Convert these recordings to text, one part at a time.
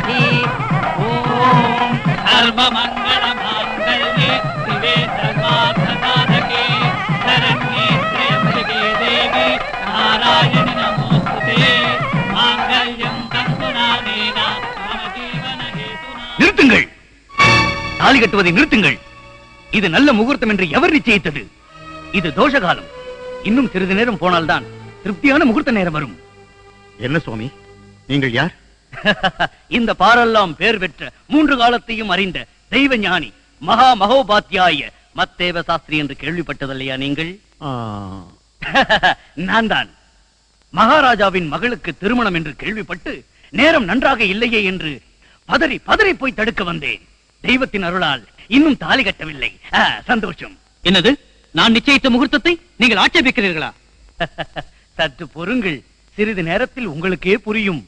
ధీమహి ఓం సర్వమంగళ మాంగళ్యే శివే సర్వార్థసాధకే శరణ్యే త్రయంబకే దేవి నారాయణి నమోస్తుతే మాంగళ్యం తంతునానేన మమ జీవన హేతునా நிறுத்துங்கள் தாலி கட்டுவதை நிறுத்துங்கள் இது நல்ல முகூர்த்தம் என்று எவர் நிச்சயித்தது இது தோஷ காலம் இன்னும் சிறிது நேரம் போனால்தான் திருப்தியான முகூர்த்த நேரம் வரும் என்ன சுவாமி நீங்கள் யார் இந்த பாரெல்லாம் பேர் பெற்ற மூன்று காலத்தையும் அறிந்த தெய்வ ஞானி மகா மகோபாத்தியாய மத்தேவ சாஸ்திரி என்று கேள்விப்பட்டதில்லையா நீங்கள் ஆ, நான் தான் மகாராஜாவின் மகளுக்கு திருமணம் என்று கேள்விப்பட்டு நேரம் நன்றாக இல்லையே என்று பதறி பதறி போய் தடுக்க வந்தேன் தெய்வத்தின் அருளால் இன்னும் தாலி கட்டவில்லை ஆ, சந்தோஷம் என்னது நான் நிச்சயித்த முகூர்த்தத்தை நீங்கள் ஆட்சேபிக்கிறீர்களா சற்று பொறுங்கள் சிறிது நேரத்தில் உங்களுக்கே புரியும்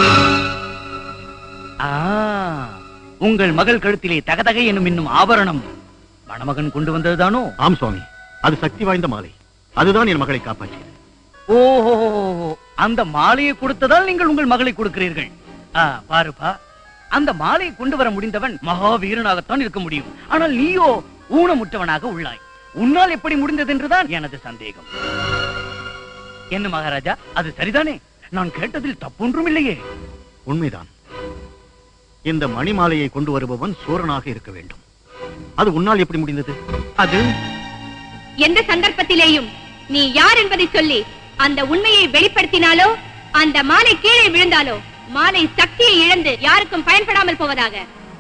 ஆ, உங்கள் மகள் கழுத்திலே தகதகை என்னும் இன்னும் ஆபரணம் மணமகன் கொண்டு வந்ததுதானோ ஆம் சுவாமி அது சக்தி வாய்ந்த மாலை அதுதான் என் மகளை காப்பாற்றியது ஓஹோ அந்த மாலையை கொடுத்ததால் நீங்கள் உங்கள் மகளை கொடுக்கிறீர்கள் ஆ, பாருப்பா அந்த மாலையை கொண்டு வர முடிந்தவன் மகாவீரனாகத்தான் இருக்க முடியும் ஆனால் நீயோ ஊனமுற்றவனாக உள்ளாய் உன்னால் எப்படி முடிந்தது என்றுதான் எனது சந்தேகம் என்ன மகாராஜா அது சரிதானே நான் கேட்டதில் தப்பொன்றும் இல்லையே உண்மைதான் இந்த மணி மாலையை கொண்டு வருபவன் சூரனாக இருக்க வேண்டும் அது உன்னால் எப்படி முடிந்தது அது எந்த சந்தர்ப்பத்திலேயும் நீ யார் என்பதை சொல்லி அந்த உண்மையை வெளிப்படுத்தினாலோ அந்த மாலை கீழே விழுந்தாலோ மாலை சக்தியை இழந்து யாருக்கும் பயன்படாமல் போவதாக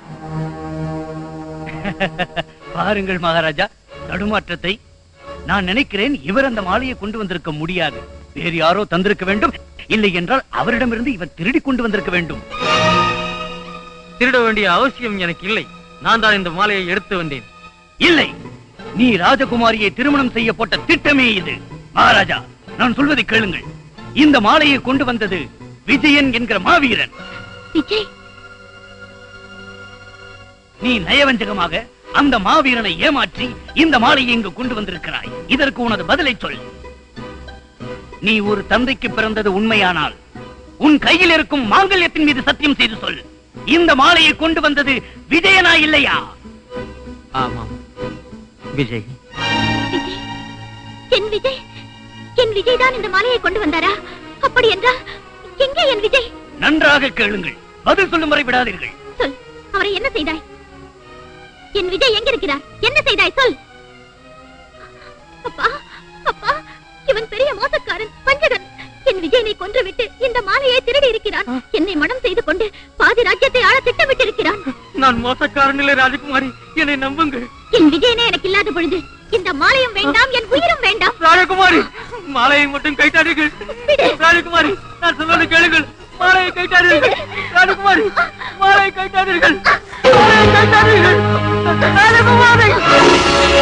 பாருங்கள் மகாராஜா தடுமாற்றத்தை நான் நினைக்கிறேன் இவர் அந்த மாலையை கொண்டு வந்திருக்க முடியாது வேறு யாரோ தந்திருக்க வேண்டும் இல்லை என்றால் அவரிடமிருந்து இவர் திருடி கொண்டு வந்திருக்க வேண்டும் திருட வேண்டிய அவசியம் எனக்கு இல்லை நான் தான் இந்த மாலையை எடுத்து வந்தேன் இல்லை நீ ராஜகுமாரியை திருமணம் செய்ய போட்ட திட்டமே இது மகாராஜா நான் சொல்வதை கேளுங்கள் இந்த மாலையை கொண்டு வந்தது விஜயன் என்கிற மாவீரன் விஜய் நீ நயவஞ்சகமாக அந்த மாவீரனை ஏமாற்றி இந்த மாலையை இங்கு கொண்டு வந்திருக்கிறாய் இதற்கு உனது பதிலை சொல் நீ ஒரு தந்தைக்கு பிறந்தது உண்மையானால் உன் கையில் இருக்கும் மாங்கல்யத்தின் மீது சத்தியம் செய்து சொல் இந்த மாலையை கொண்டு வந்தது விஜயனா இல்லையா ஆமாம் விஜய் விஜய் என் விஜய் என் விஜய் தான் இந்த மாலையை கொண்டு வந்தாரா அப்படி என்றால் எங்கே என் விஜய் நன்றாக கேளுங்கள் பதில் சொல்லும் வரை விடாதீர்கள் சொல் அவரை என்ன செய்தாய் என் விஜய் எங்க இருக்கிறார் என்ன செய்தாய் சொல் அப்பா அப்பா இவன் பெரிய மோசக்காரன் வஞ்சகன் என் விஜயனை கொன்றுவிட்டு இந்த மாலையை திருடி இருக்கிறான் என்னை மனம் செய்து கொண்டு பாதி ராஜ்யத்தை ஆள திட்டமிட்டு இருக்கிறான் நான் மோசக்காரன் இல்லை ராஜகுமாரி என்னை நம்புங்கள் என் விஜயனே எனக்கு இல்லாத பொழுது இந்த மாலையும் வேண்டாம் என் உயிரும் வேண்டாம் ராஜகுமாரி மாலையை மட்டும் கைட்டாதீர்கள் ராஜகுமாரி நான் சொல்வதை கேளுங்கள் மாலையை கைட்டாதீர்கள் ராஜகுமாரி மாலையை கைட்டாதீர்கள் மாலையை கைட்டாதீர்கள் ராஜகுமாரி